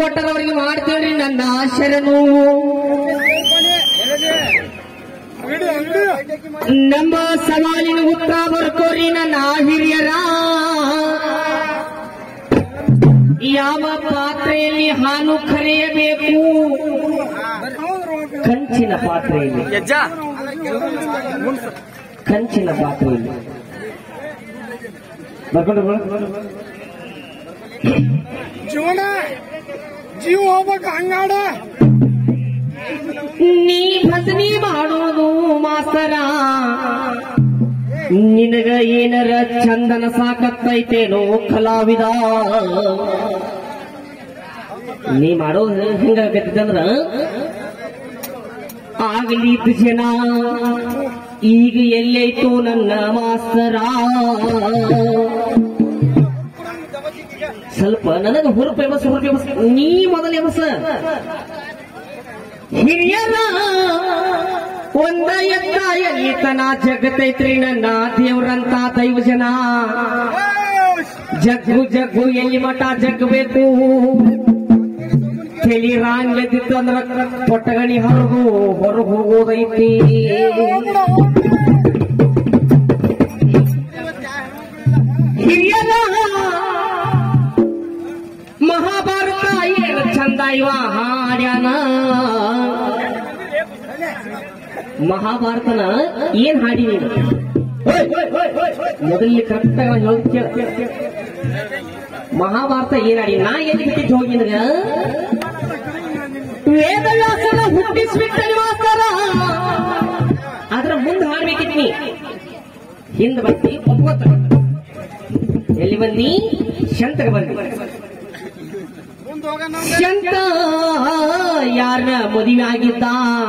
ಕೊಟ್ಟರ ಅವ್ರಿಗೆ ಮಾಡ್ತೇವ್ರಿ ನನ್ನ ಶರಣು ನಮ್ಮ ಸವಾಲಿನ ಉತ್ತರ ಬರ್ಕೋರಿ ನನ್ನ ಹಿರಿಯರ ಯಾವ ಪಾತ್ರೆಯಲ್ಲಿ ಹಾಲು ಕರೆಯಬೇಕು ಕಂಚಿನ ಪಾತ್ರೆಯಲ್ಲಿ ಯಜ್ಜ ಕಂಚಿನ ಪಾತ್ರೆಯಲ್ಲಿ ಬರ್ಕೊಂಡು ಜೀವನ ಜೀವ ಹೋಗ್ಬೇಕು ಹಂಗಾಡ ನೀ ಭಜನಿ ಮಾಡೋದು ಮಾಸ್ತರ ನಿನಗ ಏನರ ಚಂದನ ಸಾಕತ್ತೈತೇನೋ ಕಲಾವಿದ ನೀ ಮಾಡೋದು ಹೆಂಗಾಗತ್ತಂದ್ರ ಆಗ್ಲಿದ್ದ ಜನ ಈಗ ಎಲ್ಲೈತು ನನ್ನ ಮಾಸ್ತರ ಸ್ವಲ್ಪ ನನಗ ಹುರುಪ ಎಬಸ್ ಹುರುಪ ಎಬಸ್ ನೀ ಮೊದಲ ಎಬಸ್ ಹಿರಿಯರ ಒಂದ ಎತ್ತ ಎಲ್ಲಿತನ ಜಗತ್ತೈತ್ರಿ ನನ್ನ ದೇವ್ರಂತ ದೈವ ಜನ ಜಗ್ಗು ಜಗ್ಗು ಎಲ್ಲಿ ಮಠ ಜಗ್ಬೇಕು ತಲಿ ರಾಂಗ್ ಎದ್ದಿತ್ತು ಅಂದ್ರ ಪೊಟ್ಟಗಣಿ ಹೊರಗು ಹೊರಗೆ ಹೋಗೋದೈತಿ ಹಿರಿಯರ ಮಹಾಭಾರತ ಏನು ಚಂದ ಇವ ಹಾಡ್ಯಾನ ಮಹಾಭಾರತನ ಏನ್ ಹಾಡಿ ನೀನು ಮೊದಲಲ್ಲಿ ಕರೆಕ್ಟ್ ಮಹಾಭಾರತ ಏನ್ ಹಾಡಿ ನಾ ಎಲ್ಲಿ ಬಿಟ್ಟಿದ್ದು ಹೋಗಿ ನಿನಗ ವೇದವ್ಯಾಸನ ಹುಟ್ಟಿಸ್ಬಿಟ್ಟ ಮಾಸ್ತರ ಅದ್ರ ಮುಂದೆ ಹಾಡ್ಬೇಕಿತ್ತು ನೀ ಹಿಂದ್ ಬಂದಿ ಒಪ್ಪತ್ತ ಎಲ್ಲಿ ಬಂದಿ ಶಂತಗೆ ಬಂದಿ ಶಂತ ಯಾರ ಮದುವೆ ಆಗಿದ್ದ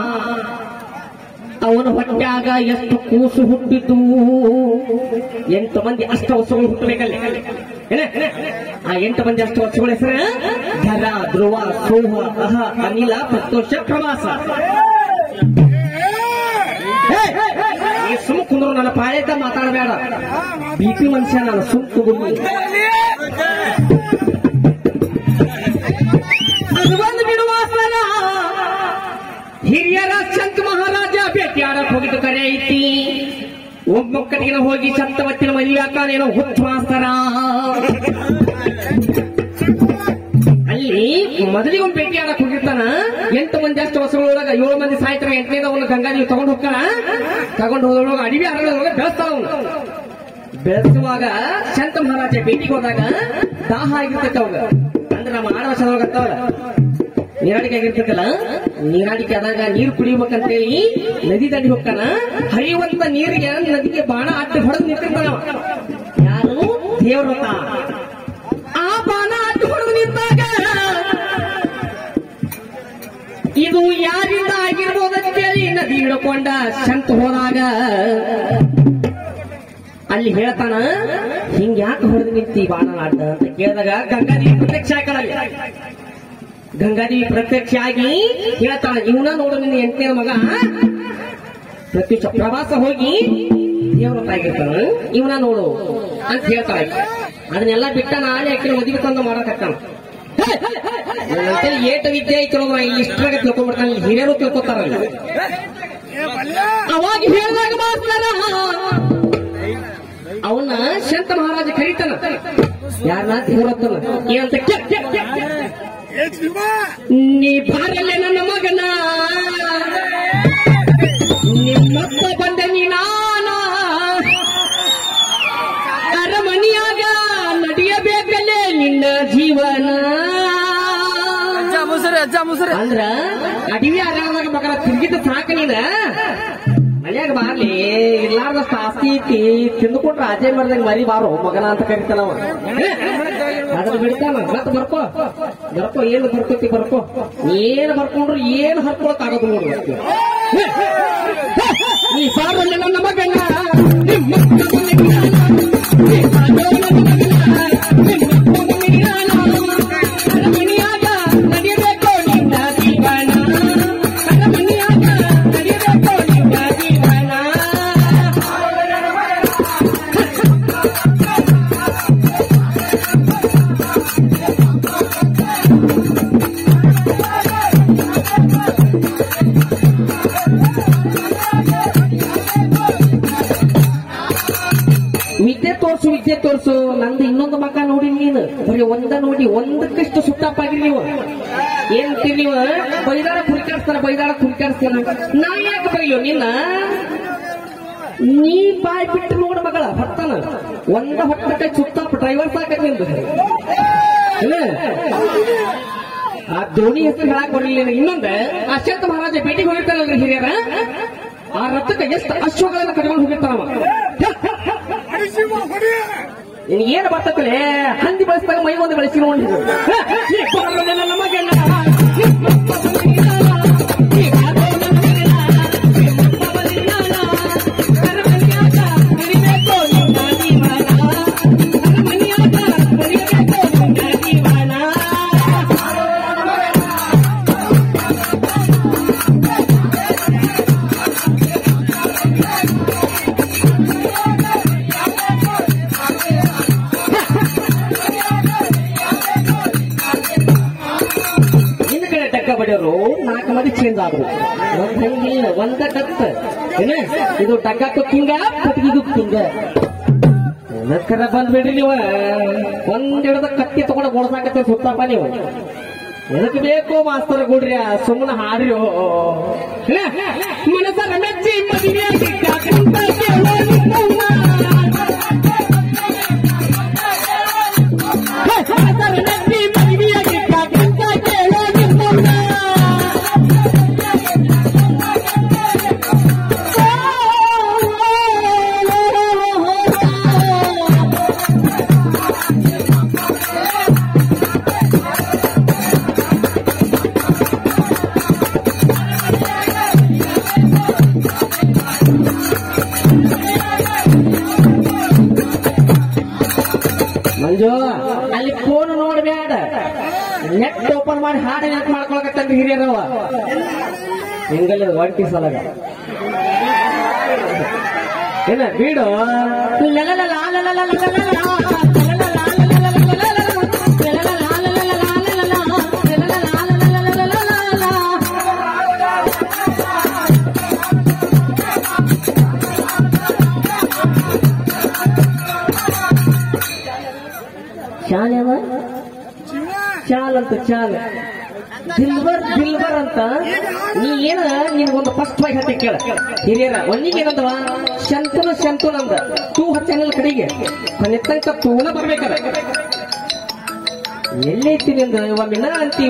ಅವನ ಹೊಟ್ಟ್ಯಾಗ ಎಷ್ಟು ಕೂಸು ಹುಟ್ಟಿತು ಎಂಟು ಮಂದಿ ಅಷ್ಟ ವರ್ಷಗಳು ಹುಟ್ಟಬೇಕಲ್ಲ ಏನ? ಆ ಎಂಟು ಮಂದಿ ಅಷ್ಟು ವರ್ಷಗಳ ಹೆಸರು ಧರ ಧ್ರುವ ಸೋಹ ಅಹ ಅನಿಲ ಪ್ರತೋಷ ಪ್ರವಾಸ ಹೇ, ಈ ಸುಮ್ ಕುಂದ್ರು ನನ್ನ ಪಾಳೆತ ಮಾತಾಡಬೇಡ ಬಿ ಪಿ ಮನುಷ್ಯ ನಾನು ಸುಮ್ ಕುಗುರು ಅದು ಒಂದು ಬಿಡುವಾಸನ ಹಿರಿಯರ ಸಂತ ಮಹಾರಾಜ ಭೇಟಿಯಾಡಕ್ ಹೋಗಿದ್ದು ಕರೆ ಐತಿ ಒಬ್ಬೊಕ್ಕನಿಗೆ ಹೋಗಿ ಸಪ್ತವತ್ತಿನ ಮದುವೆ ಹಾಕಾನೇನೋ ಹುಟ್ಟು ಮಾಸ್ತರ ಅಲ್ಲಿ ಮೊದಲಿಗೆ ಒಂದು ಭೇಟಿ ಆಡಕ್ ಹೋಗಿರ್ತಾನ ಎಂಟು ಮಂದಿ ಅಷ್ಟು ವರ್ಷಗಳೊಳಗ ಏಳು ಮಂದಿ ಸಾಯ್ತಾರ ಎಂಟನೇದ ಅವನು ಗಂಗಾದೇವಿ ತಗೊಂಡು ಹೋಗ್ತಾನ ತಗೊಂಡು ಹೋದ್ರೊಳಗ ಅಡವಿ ಅರಳೊಳಗ ಬೆಳೆಸ್ತಾನ ಅವನು ಬೆಳೆಸುವಾಗ ಶಂತ ಮಹಾರಾಜ ಭೇಟಿಗೆ ಹೋದಾಗ ದಾಹ ಆಗಿರ್ತೈತೆ ಅವಾಗ ಅಂದ್ರೆ ನಮ್ಮ ಆಡವ ಚೆನ್ನಾಗತ್ತವಲ್ಲ ನೀರಾಡಿಕೆ ಆಗಿರ್ತೈತಲ್ಲ ನೀರಾಡಿಕೆ ಆದಾಗ ನೀರು ಕುಡಿಬೇಕಂತೇಳಿ ನದಿ ದಂಡಿ ಹೋಗ್ತಾನ ಹರಿಯುವಂತ ನೀರಿಗೆ ನದಿಗೆ ಬಾಣ ಅಡ್ಡ ಹೊಡೆದು ನಿಂತಿರ್ತಾನ ಅವ. ಯಾರು ದೇವ್ರತ ಆ ಬಾಣ ಅಡ್ಡ ಹೊಡೆದು ನಿಂತಾಗ ಇದು ಯಾರಿಂದ ಆಗಿರ್ಬೋದಂತೇಳಿ ನದಿ ಹಿಡ್ಕೊಂಡ ಶಂತ ಹೋದಾಗ ಅಲ್ಲಿ ಹೇಳ್ತಾನ ಹಿಂಗ್ ಯಾಕೆ ಹೊಡೆದು ನಿಂತಿ ಬಾಣ ಅಡ್ಡ ಅಂತ ಕೇಳಿದಾಗ ಗಂಗಾದೇವಿ ಪ್ರತ್ಯಕ್ಷ ಹಾಕಳಲ್ಲಿ ಗಂಗಾದೇವಿ ಪ್ರತ್ಯಕ್ಷ ಆಗಿ ಹೇಳ್ತಾಳ ಇವನ ನೋಡು ನಿನ್ನ ಎಂಟನೇ ಮಗ ಪ್ರತ್ಯಕ್ಷ ಪ್ರವಾಸ ಹೋಗಿ ದೇವ್ರ ಆಗಿರ್ತಾನ ಇವನ ನೋಡು ಅಂತ ಹೇಳ್ತಾಳ ಆಕಿ. ಅದನ್ನೆಲ್ಲ ಬಿಟ್ಟ ನಾಳೆ ಆಕಿನ ಮದುವೆ ತಂದು ಮಾಡಕತ್ತಾನ ನನ್ನಂತಲ್ಲಿ ಏಟ ವಿದ್ಯೆ ಐತಿರೋ ಇಷ್ಟ್ರಾಗ ತಿಳ್ಕೊಂಡ್ಬಿಡ್ತಾನೆ ಇಲ್ಲಿ ಹಿರಿಯರು ತಿಳ್ಕೊತಾರಲ್ಲ ಅವಾಗ ಹೇಳಿದಾಗ ಮಾಸ್ತರ ಅವನ್ನ ಶಂತ ಮಹಾರಾಜ ಕರೀತಾನ ಯಾರನ್ನ ದೇವರತ್ತನ ಏನಂತ ಕೆ- ಕೆ- ಕೆ- ಕೆ- ಏ ಜೀವ ನೀ ಬಾರಲ್ಲ ನನ್ನ ಮಗನ ನಿಮ್ಮಪ್ಪ ಬಂದ ನೀ ನಾನ ಅರಮನಿಯಾಗ ನಡೆಯಬೇಕಲ್ಲೇ ನಿನ್ನ ಜೀವನ ಅಜ್ಜ ಮುಸುರಿ ಅಜ್ಜ ಮುಸುರಿ ಅಂದ್ರ ಅಡವಿ ಅರಣ್ಯದಾಗ ಮಗನ ತಿರುಗಿದ ಸಾಕ ನೀನ ಮನ್ಯಾಗ ಬಾರ್ಲಿ ಇರ್ಲಾರ್ದಷ್ಟು ಆಸ್ತಿ ಐತಿ ತಿಂದುಕೊಂಡ್ರ ಅಜಯ್ ಮಾಡ್ದಂಗ ಮರಿ ಬಾರೋ ಮಗನ ಅಂತ ಕರಿತಾನವ ಅದ್ರ ಬಿಡ್ತಾನ ಮತ್ ಬರ್ಕೋ ಬರ್ಕೋ ಏನ್ ಬರ್ಕೋತಿ ಬರ್ಕೋ ಏನ್ ಬರ್ಕೊಂಡ್ರು ಏನ್ ಹರ್ಕೊಳಕ್ ಆಗೋದು ನೋಡ್ರಿ ಈ ಸಾರಲ್ಲ ನನ್ನ ಮಗನ ನಿಮ್ಮ ಈ ಸಾರಲ್ಲ ನನ್ನ ಮಗನ, ನಿಮ್ಮ ಅರಮನೆಯಾಗ ನಡೆಯಬೇಕು ನಿನ್ನ ಜೀವನ ಅರಮನೆಯಾಗ ನಡೆಯಬೇಕು ನಿನ್ನ ಜೀವನ ಹೆಜ್ಜೆ ತೋರ್ಸು ನಂದು ಇನ್ನೊಂದು ಮಕ ನೋಡಿ ನೀನು ಬರೀ ಒಂದ ನೋಡಿ ಒಂದಕ್ಕಷ್ಟು ಸುಟ್ಟಪ್ಪಾಗಿರಿ ನೀವು ಏನ್ತೀರಿ ನೀವು ಬೈದಾಳ ಕುರಿಕಾಡ್ಸ್ತಾರ ಬೈದಾಳ ಕುರಿಕಾಡ್ಸ್ತಾರ ನಾ ಯಾಕೆ ಬೈಯೋ ನಿನ್ನ ನೀ ಬಾಯ್ ಬಿಟ್ಟು ನೋಡ ಮಗಳ ಹೊತ್ತಾನ ಒಂದ ಹೊಟ್ಟಕ್ಕೆ ಸುತ್ತ ಡ್ರೈವರ್ ಸಾಕ ನಿಂದು ಇಲ್ಲ? ಆ ಧೋನಿ ಹೆಸರು ಹೇಳಕ್ ಬರಲಿಲ್ಲ ನನಗೆ. ಇನ್ನೊಂದು ಅಶ್ವತ್ಥ ಮಹಾರಾಜ ಭೇಟಿಗೆ ಹೋಗಿರ್ತಾರಲ್ರಿ ಹಿರಿಯರ ಆ ರಥಕ್ಕೆ ಎಷ್ಟು ಅಶ್ವಗಳನ್ನ ಕಟ್ಕೊಂಡು ಹೋಗಿರ್ತಾನವ ಹೊಡಿ ಶಿವ ಹೊಡಿ ನಿನಗೆ ಏನು ಬರ್ತಕ್ಕಲೆ ಹಂದಿ ಬಳಸಿದಾಗ ಮೈ ಒಂದು ಬಳಸಿ ನೋಡಿ ಹಿಂದ ಕಡೆ ಟಕ್ಕ ಬಡಿಯೋರು ನಾಲ್ಕು ಮಂದಿ ಚೇಂಜ್ ಆದ್ರು ಒಂದ್ ಹಂಗಿಲ್ಲ ಒಂದ ಕತ್ತ ಏನ ಇದು ಟಕ್ಕಕ್ಕೂ ಕಿಂಗ ಕಟ್ಟಿಗೆಗೂ ಕಿಂಗ ನಕ್ಕರ ಬಂದ್ಬಿಡ್ರಿ ನೀವು ಒಂದ್ ಹಿಡ್ದ ಕತ್ತಿ ತಗೊಂಡು ಓಡ್ಸಾಕತ್ತೆ ಸುತ್ತಪ್ಪ ನೀವು ಎದಕ್ ಬೇಕು ಮಾಸ್ತರ್ ಗುಡ್ರಿ ಸುಮ್ಮನೆ ಹಾಡ್ರಿ ಮನಸ್ಸರ ಮೆಚ್ಚಿ ಮದುವೆಯಾಗಿ ಕಾಕಂತ ಕೇಳೋ ನಿನ್ನವ್ವ. ಮನಸ್ಸರ ಮೆಚ್ಚಿ ಮದುವೆಯಾಗಿ ಕಾಕಂತ ಕೇಳೋ ನಿನ್ನವ್ವ. ಮಂಜು ಅಲ್ಲಿ ಫೋನ್ ನೋಡ್ಬೇಡ ನೆಟ್ ಓಪನ್ ಮಾಡಿ ಹಾಡು ನೆಟ್ ಮಾಡ್ಕೊಳಕತ್ತಂದ್ರೆ ಹಿರಿಯರವ ಹಿಂಗಲ್ಲ ಒಂಟಿ ಸಲಗ ಏನ ಬೀಡು ಶಾಲೆವ ಶಿವ ಚಾಲ್ ಅಂತ ಚಾಲ್ ದಿಲ್ಬರ್ ದಿಲ್ಬರ್ ಅಂತ ನೀ ಏನ ನಿನ್ಗೊಂದು ಫಸ್ಟ್ ಬಾಯ್ ಹತ್ತಿ ಕೇಳ ಹಿರಿಯರ ಒಂದಿಗೆ ಏನಂದವ ಶಂತನ ಶಂತನ ಅಂದ ತೂ ಹಚ್ಚಂಗಲ್ ಕಡೆಗೆ ಕೊನೆತಂಕ ತೂನ ಬರ್ಬೇಕದ ಎಲ್ಲೈತಿ ನಿಂದ ಒಮ್ಮೆ ನಾ ಅಂತಿ